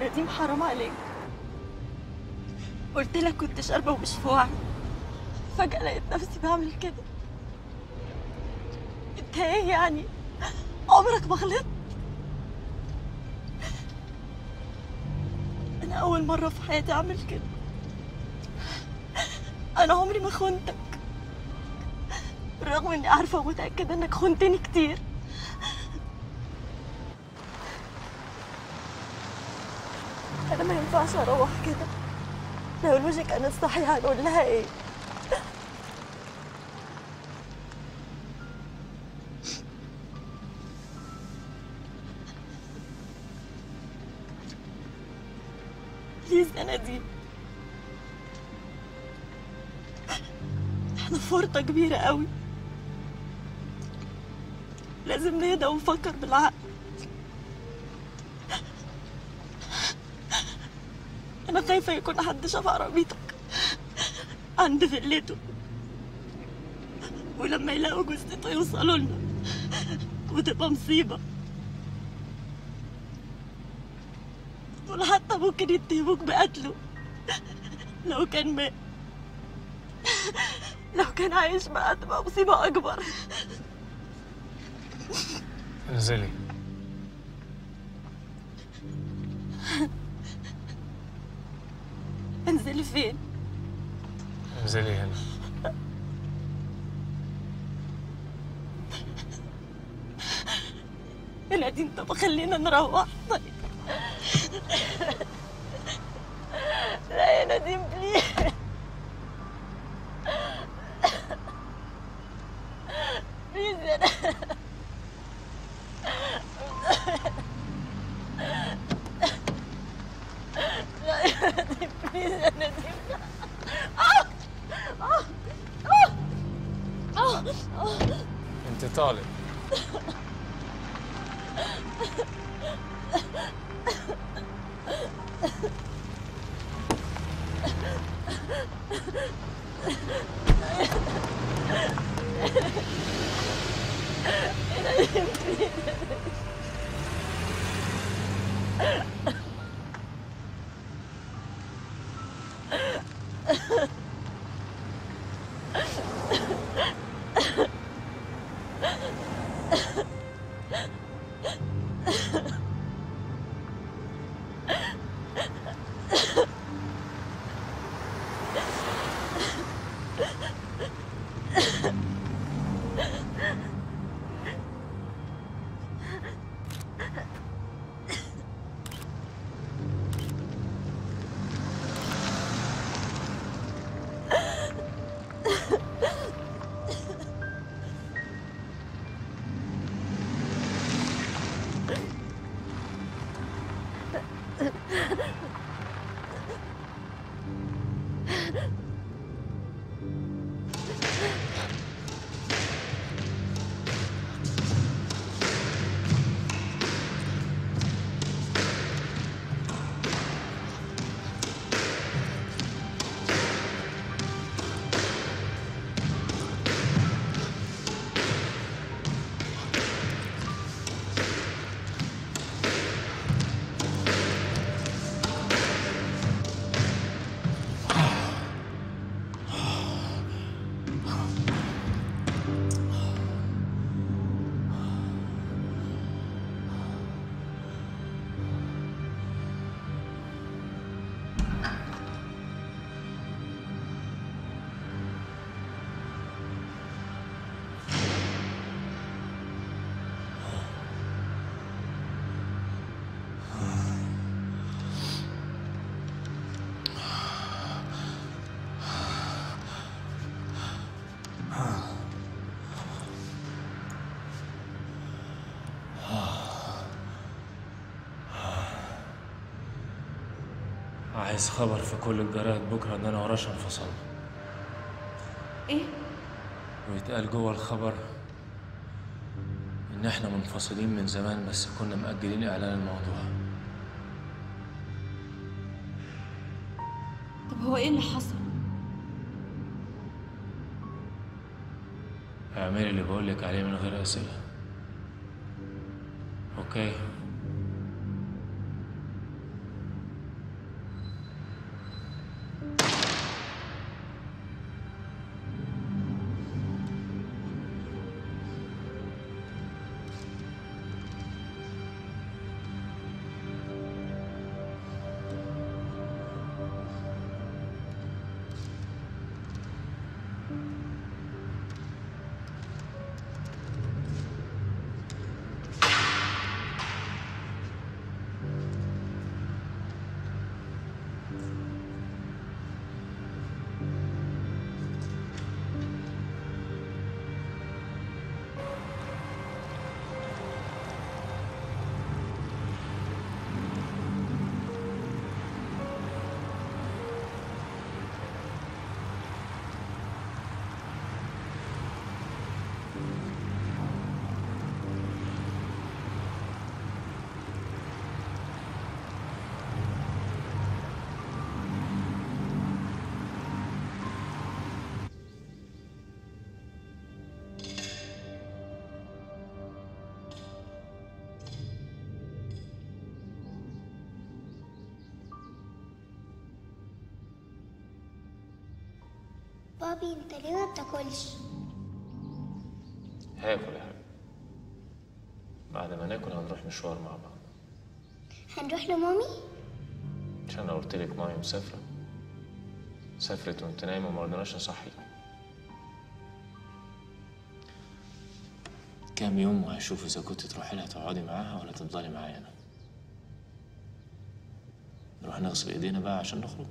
يا نديم حرام عليك قلت لك كنت شاربه ومش في وعي فجأة لقيت نفسي بعمل كده انت ايه يعني عمرك ما غلطت انا اول مرة في حياتي اعمل كده انا عمري ما خنتك رغم اني عارفة ومتأكدة انك خنتني كتير انا ما ينفعش اروح كده لو الوجه كانت صحيحة هنقول لها ايه بليز يا نديم احنا في ورطة كبيرة قوي لازم نهدى ونفكر بالعقل انا خايفة يكون حد شاف عربيتك عند فيلته ولما يلاقوا جثته يوصلوا لنا وتبقى مصيبة دول حتى ممكن يتهموك بقتله لو كان مات لو كان عايش بقى تبقى مصيبة أكبر انزلي انزلي فين؟ انزلي هنا يا نادين طب خلينا نروح طيب لا يا نادين بليز بليز يا نادين لا يا نادين بليز يا نادين آه! آه! آه! آه! انت طالب عايز خبر في كل الجرايد بكره ان انا ورشا انفصلنا ايه؟ ويتقال جوه الخبر ان احنا منفصلين من زمان بس كنا مأجلين اعلان الموضوع طب هو ايه اللي حصل؟ اعملي اللي بقولك عليه من غير اسئله اوكي بابي انت ليه ما بتاكلش هاكل يا حبيبي بعد ما ناكل هنروح مشوار مع بعض هنروح لمامي عشان انا قلت لك مامي مسافره سافرت وانت نايمه وما رضيناش نصحيك كام يوم وهشوف اذا كنت تروحي لها تقعدي معاها ولا تفضلي معايا انا نروح نغسل ايدينا بقى عشان نخرج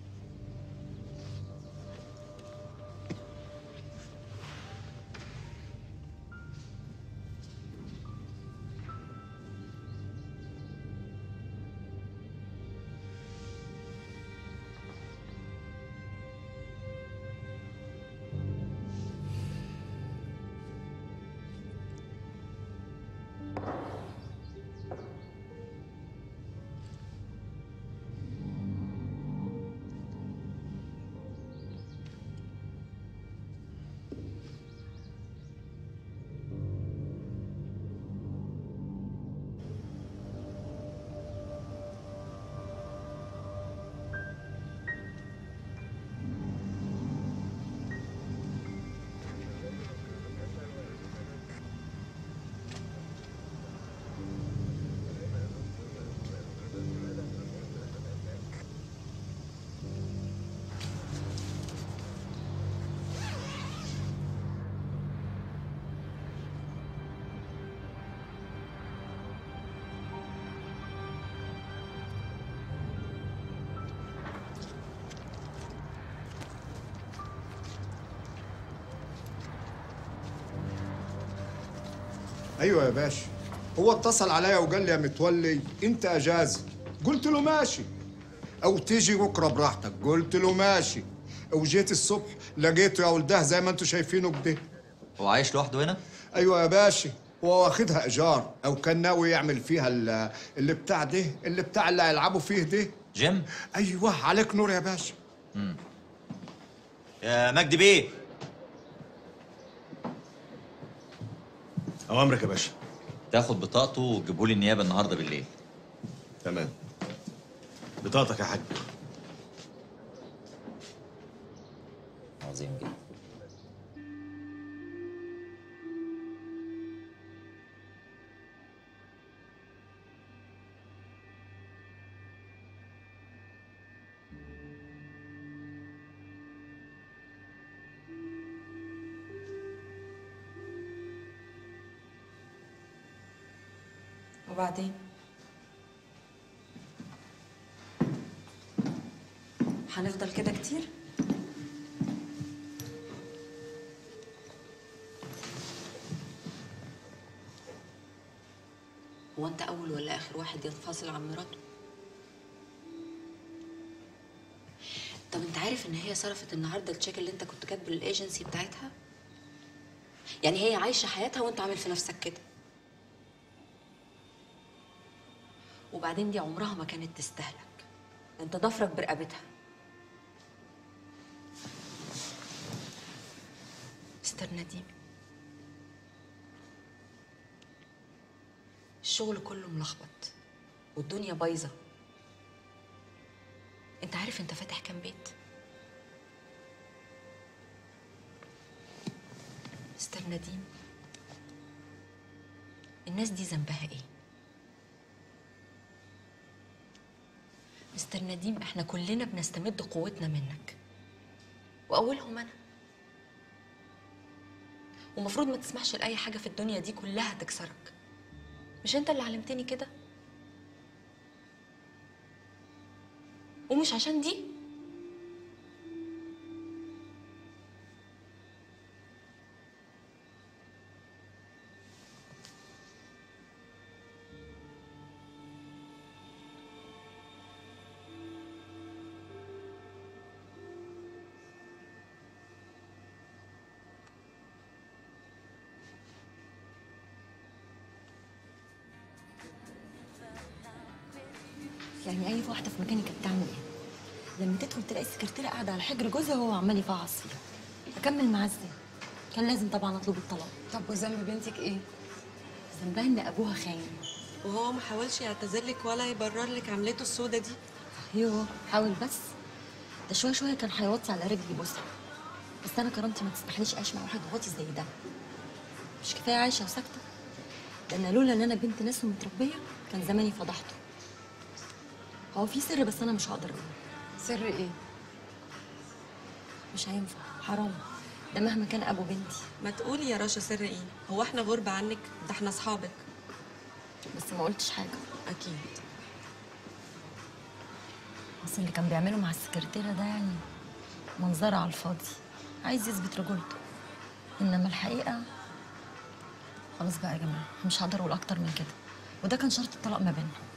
ايوه يا باشا هو اتصل عليا وقال لي يا متولي انت اجازه قلت له ماشي او تيجي بكره براحتك قلت له ماشي وجيت الصبح لقيته يا ولده زي ما انتم شايفينه كده هو عايش لوحده هنا؟ ايوه يا باشا هو واخدها ايجار او كان ناوي يعمل فيها ال- اللي بتاع ده اللي بتاع اللي هيلعبوا فيه ده جيم؟ ايوه عليك نور يا باشا يا مجدي بيه أوامرك يا باشا تاخد بطاقته وتجيبه لي النيابه النهارده بالليل تمام بطاقتك يا حاج عظيم جدا وبعدين هنفضل كده كتير هو انت اول ولا اخر واحد ينفصل عن مراته طب انت عارف ان هي صرفت النهارده التشيك اللي انت كنت كاتبه للايجنسي بتاعتها يعني هي عايشه حياتها وانت عامل في نفسك كده وبعدين دي عمرها ما كانت تستهلك انت ضفرك برقبتها مستر نديم الشغل كله ملخبط والدنيا بايظه انت عارف انت فاتح كام بيت مستر نديم الناس دي ذنبها ايه مستر نديم احنا كلنا بنستمد قوتنا منك واولهم انا ومفروض ما تسمحش لاي حاجه في الدنيا دي كلها تكسرك مش انت اللي علمتني كده ومش عشان دي يعني اي واحده في مكاني كانت بتعمل ايه لما تدخل تلاقي السكرتيره قاعده على حجر جوزها وهو عمال يفعص فيها اكمل معاه ازاي كان لازم طبعا اطلب الطلاق طب وذنب بنتك ايه ذنبها ان ابوها خاين وهو ما حاولش يعتذر لك ولا يبرر لك عملته السودة دي يوه حاول بس ده شويه شويه كان هيوطي على رجلي بوسها بس انا كرامتي ما تستحليش اعيش مع واحد واطي زي ده مش كفايه عايشه وساكته ده انا لولا ان انا بنت ناس ومتربيه كان زماني فضحته هو في سر بس انا مش هقدر اقوله سر ايه مش هينفع حرام ده مهما كان ابو بنتي ما تقولي يا رشا سر ايه هو احنا غربة عنك ده احنا اصحابك بس ما قلتش حاجه اكيد بس اللي كان بيعمله مع السكرتيرة ده يعني منظرة على الفاضي عايز يثبت رجولته انما الحقيقة خلاص بقى يا جماعة مش هقدر اقول اكتر من كده وده كان شرط الطلاق ما بيننا